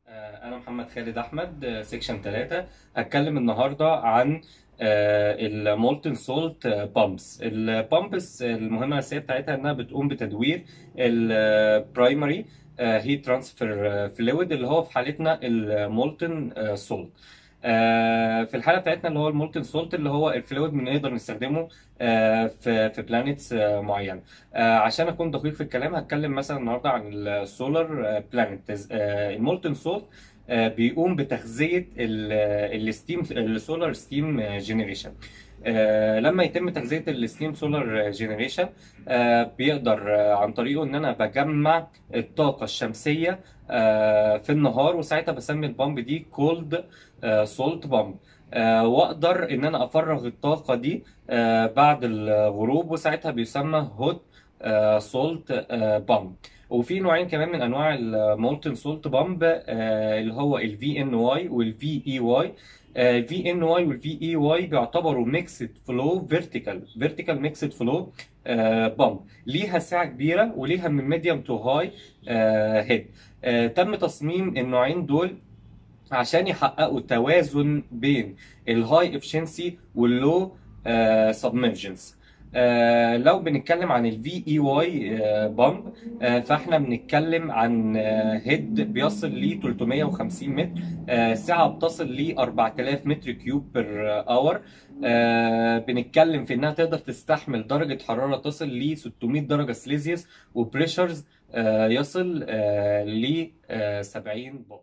أنا محمد خالد أحمد سيكشن 3 هتكلم النهاردة عن المولتن سولت بامبس البامبس المهمة الأساسية بتاعتها إنها بتقوم بتدوير البرايمري هيت ترانسفير فلويد اللي هو في حالتنا المولتن سولت في الحاله بتاعتنا اللي هو المولتن سولت اللي هو الفلويد بنقدر نستخدمه في في بلانيتس معينه عشان اكون دقيق في الكلام هتكلم مثلا النهارده عن السولار بلانيت المولتن سولت بيقوم بتغذيه الستيم السولار ستيم جنريشن لما يتم تغذيه الستيم سولار جنريشن بيقدر عن طريقه ان انا بجمع الطاقه الشمسيه في النهار وساعتها بسمي البامب دي كولد سولت بامب واقدر ان انا افرغ الطاقه دي بعد الغروب وساعتها بيسمى هوت سولت بامب وفي نوعين كمان من انواع المولتن سولت بامب اللي هو الفي ان واي والفي اي واي الفي ان واي والفي اي واي بيعتبروا ميكسد فلو فيرتيكال فيرتيكال ميكسد فلو بامب ليها سعه كبيره وليها من ميديوم تو هاي هيد تم تصميم النوعين دول عشان يحققوا توازن بين الهاي افشنسي واللو سبمرجنس آه لو بنتكلم عن الفي اي واي بامب آه فاحنا بنتكلم عن آه هيد بيصل ل 350 متر آه سعه بتصل ل 4000 متر كيوب بير اور آه بنتكلم في انها تقدر تستحمل درجه حراره تصل ل 600 درجه سليزيوس وبريشرز آه يصل آه ل 70 بار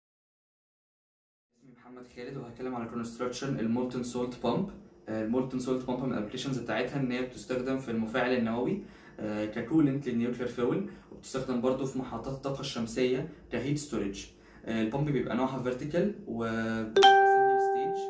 اسمي محمد خالد وهتكلم على كونستراكشن المولتن سولت بامب المولتن سولت بامب من الابلكيشنز بتاعتها ان هي بتستخدم في المفاعل النووي ككولنت للنيوكلير فيول وبتستخدم برضه في محطات الطاقه الشمسيه كهيت ستورج البامب بيبقى نوعها فيرتيكال و ستيج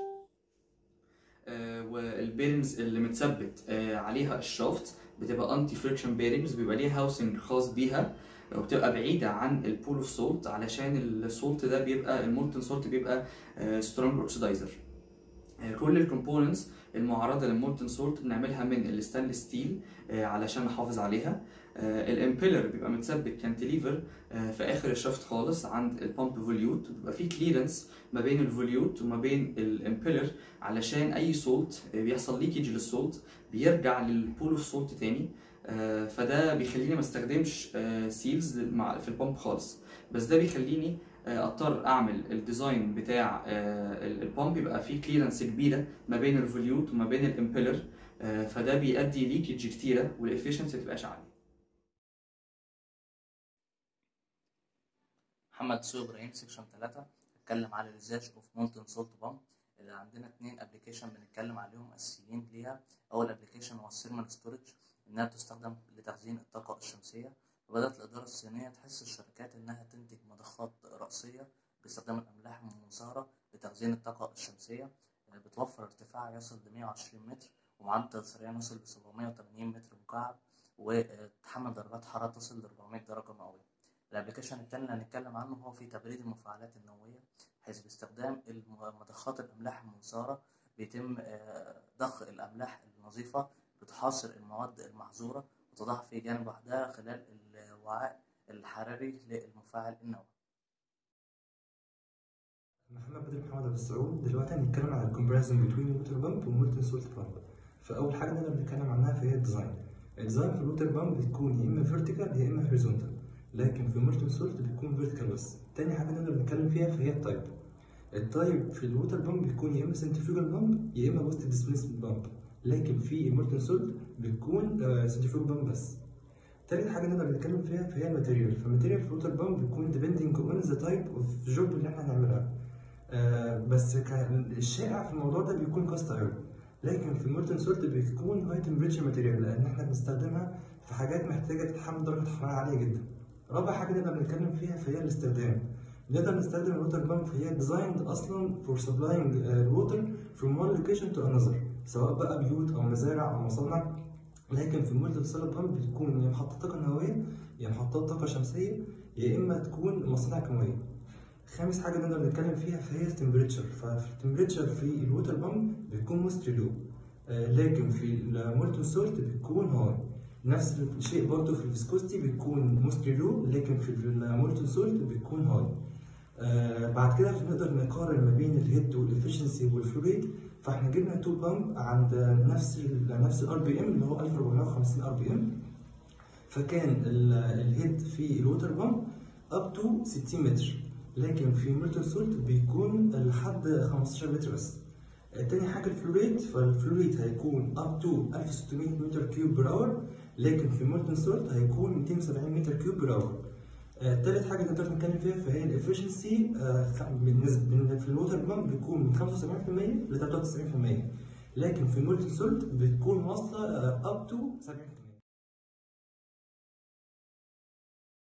والبيرنز اللي متثبت عليها الشافت بتبقى انتي فريكشن بيرنجز بيبقى ليها هاوسنج خاص بيها وبتبقى بعيدة عن البول اوف سولت علشان السولت ده بيبقى المولتن سولت بيبقى سترونج اوكسيدايزر كل الكومبوننتس المعرضه للمولتن سولت بنعملها من الستانلس ستيل علشان نحافظ عليها الامبيلر بيبقى متثبت كانتليفر في اخر الشافت خالص عند البامب فوليوت بيبقى في كليرنس ما بين الفوليوت وما بين الامبيلر علشان اي سولت بيحصل ليكج للسولت بيرجع للبول اوف سولت تاني فده بيخليني ما استخدمش سيلز في البامب خالص بس ده بيخليني اضطر اعمل الديزاين بتاع البامب يبقى فيه كليرنس كبيره ما بين الفوليوت وما بين الامبيلر فده بيؤدي ليكج كتيره والافشنسي متبقاش عاليه محمد سوق ابراهيم سيكشن 3 هتكلم على الريزيرش اوف مولتن سولت بامب اللي عندنا اتنين ابلكيشن بنتكلم عليهم اساسيين ليها اول ابلكيشن هو الثيرمال ستورج انها بتستخدم لتخزين الطاقه الشمسيه وبدأت الإدارة الصينية تحس الشركات إنها تنتج مضخات رأسية باستخدام الأملاح المنصهرة لتخزين الطاقة الشمسية بتوفر ارتفاع يصل ل 120 متر ومعدل سريان يصل ل 780 متر مكعب وتحمل درجات حرارة تصل ل 400 درجة مئوية. الأبلكيشن التاني اللي هنتكلم عنه هو في تبريد المفاعلات النووية حيث باستخدام مضخات الأملاح المنصهرة بيتم ضخ الأملاح النظيفة بتحاصر المواد المحظورة وتضع في جانب وحدها خلال الوعاء الحراري للمفاعل النووي محمد بدر محمد ابو السعود دلوقتي هنتكلم على الكومباريزون بين ووتر بامب ومولتن سولت بامب فاول حاجه نقدر نتكلم عنها فهي الديزاين الديزاين في الووتر بامب بتكون يا اما فيرتيكال يا اما هوريزونتال لكن في المولتن سولت بتكون فيرتيكال بس تاني حاجه نقدر نتكلم فيها فهي التايب التايب في الووتر بامب بيكون يا اما سنترفيوجال بامب يا اما ويست ديسبيسمنت بامب لكن في المولتن سولت بتكون سنترفيوجال بامب بس تالت حاجة نقدر نتكلم فيها فهي الماتيريال فالماتيريال في الووتر بامب بيكون depending on the type of job اللي احنا هنعملها آه بس الشائع في الموضوع ده بيكون كاست ايرون لكن في المولتن سولت بيكون هاي تمبريتشر ماتيريال لان احنا بنستخدمها في حاجات محتاجة تتحمل درجة حرارة عالية جدا رابع حاجة نقدر نتكلم فيها فهي الاستخدام نقدر نستخدم الووتر بامب فهي designed اصلا for supplying uh, water from one location to another سواء بقى بيوت او مزارع او مصانع لكن في المولتن سولار بامب بتكون يا محطات طاقة نووية يا محطات طاقة شمسية يا إما تكون مصانع كيماوية. خامس حاجة نقدر نتكلم فيها فهي التمبريتشر فالتمبريتشر في الووتر بامب بتكون موستلي لو آه لكن في المولتن سولت بتكون هاي نفس الشيء برضه في الفيسكوستي بتكون موستلي لو لكن في المولتن سولت بتكون هاي آه بعد كده عشان نقدر نقارن ما بين الهيد والافشنسي والفلو ريت فاحنا جبنا تو بامب عند نفس ال نفس الار بي ام اللي هو 1450 ار بي ام فكان ال- الهيد في الووتر بامب اب تو 60 متر لكن في ميرتل سولت بيكون لحد 15 متر بس آه، تاني حاجة الفلوريت فالفلوريت هيكون اب تو 1600 متر كيوب بر اور لكن في مولتن سولت هيكون 270 متر كيوب بر اور آه، تالت حاجة نقدر نتكلم فيها فهي الافشنسي بالنسبة في الووتر بامب بيكون من 75% ل 93% لكن في مولتن سولت بتكون واصلة اب تو 70%